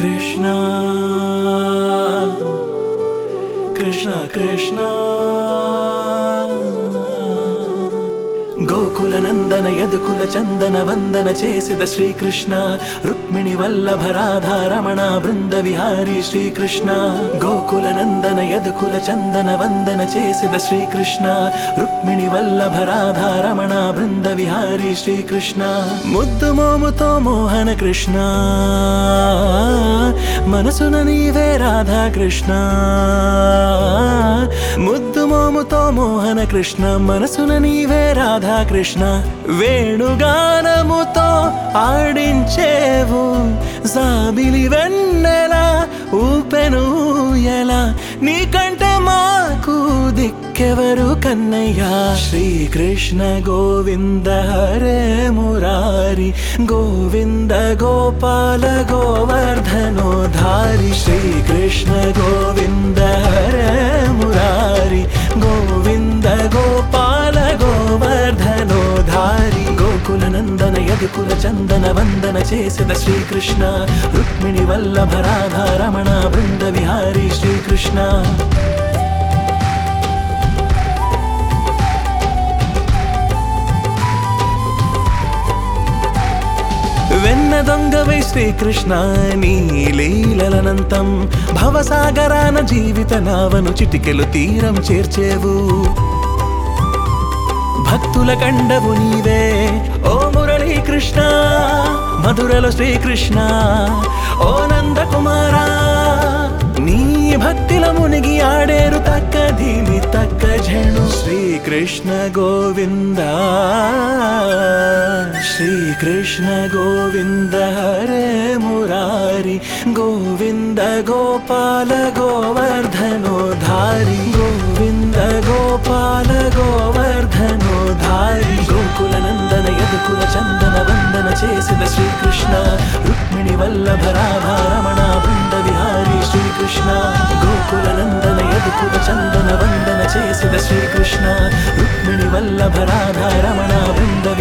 కృష్ణ కృష్ణ కృష్ణ గోకుల నందన యదుకుల చందన వందన చేసిದ శ్రీకృష్ణ రుక్మిణి వల్లభ రాధా రమణ బృంద విహారీ శ్రీకృష్ణ గోకుల నందన యదుకుల చందన వందన చేసిದ శ్రీకృష్ణ రుక్మిణి వల్లభ రాధా రమణ బృంద విహారీ శ్రీకృష్ణ ముద్దు మోముతో మోహన కృష్ణ మనసున నీవే రాధా కృష్ణ ముద్దు మోముతో మోహన కృష్ణ మనసున నీవే రాధా కృష్ణ వేణుగానముతో ఆడించేవు జాబిలి వెన్నెల ఊపెను ఎలా నీకంటే మాకు దిక్కెవరు కన్నయ్య శ్రీకృష్ణ గోవింద హరే మురారి గోవింద గోపాల గోవర్ధనో ధారి శ్రీకృష్ణ గోవింద హరే మురారి గోవింద గోపాల గోవర్ధనో ధారి గోకుల నందన యదుకుల చందన వందన చేసిದ శ్రీకృష్ణ రుక్మిణి వల్లభ రాధా రమణ బృంద విహారీ శ్రీకృష్ణ వెన్న దొంగవై శ్రీకృష్ణ నీ లీలలనంతం భవసాగరాన జీవిత నావను చిటికెలు తీరం చేర్చేవు భక్తుల కండవు నీవే ఓ మురళీ కృష్ణ మధురలో శ్రీకృష్ణ ఓ నందకుమారా నీ భక్తిల మునిగి ఆడేరు తక్క ధీమి తక్క ఝేణు శ్రీకృష్ణ గోవింద శ్రీకృష్ణ గోవింద హరే మురారి గోవింద గోపాల గోవర్ధనో ధారి గోవింద గోపాల గోవర్ధనో ధారి గోకుల నందన యదుకుల చందన వందన చేసిದ శ్రీకృష్ణ రుక్మిణి వల్లభ రాధా రమణ బృంద విహారీ శ్రీకృష్ణ గోకుల నందన యదుకుల చందన వందన చేసిದ శ్రీకృష్ణ రుక్మిణి వల్లభ రాధా రమణ బృంద